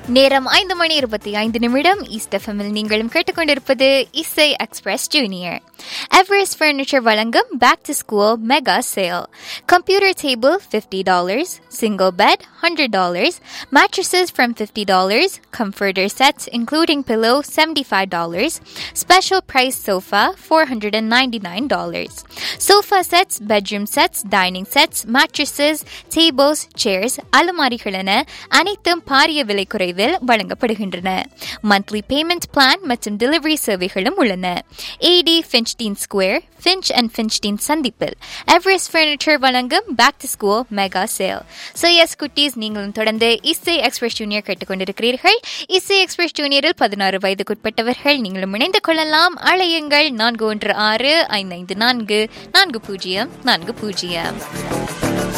நேரம் ஐந்து மணி இருபத்தி ஐந்து நிமிடம் ஈஸ்ட் எஃப்எம்மில் நீங்களும் கேட்டுக்கொண்டிருப்பது இசை எக்ஸ்பிரஸ் ஜூனியர் எவரெஸ்ட் ஃபர்னிச்சர் வழங்கும் back to school mega sale computer table fifty dollars single bed hundred dollars mattresses from $50, comforter sets including pillow $75, special price sofa $499. Sofa sets, bedroom sets, dining sets, mattresses, tables, chairs, அலமாரிகள் என அனைத்தும் பாரிய விலை குறைவில் வழங்கப்படுகின்றன monthly payment plan மற்றும் delivery சேவைகளும் உள்ளன at Finchstein square Finch and Finchstein சந்திப்பில் எவரெஸ்ட் ஃபர்னிச்சர் வழங்கும் back to school mega sale so yes குட்டீஸ் நீங்களும் தொடர்ந்து இசை எக்ஸ்பிரஸ் ஜூனியர் கேட்டுக்கொண்டிருக்கிறீர்கள் இசை எக்ஸ்பிரஸ் ஜூனியரில் பதினாறு வயதுக்குட்பட்டவர்கள் நீங்களும் இணைந்து கொள்ளலாம் அழையுங்கள் நான்கு ஒன்று ஆறு ஐந்து ஐந்து நான்கு நான்கு பூஜ்ஜியம் நான்கு பூஜ்ஜியம்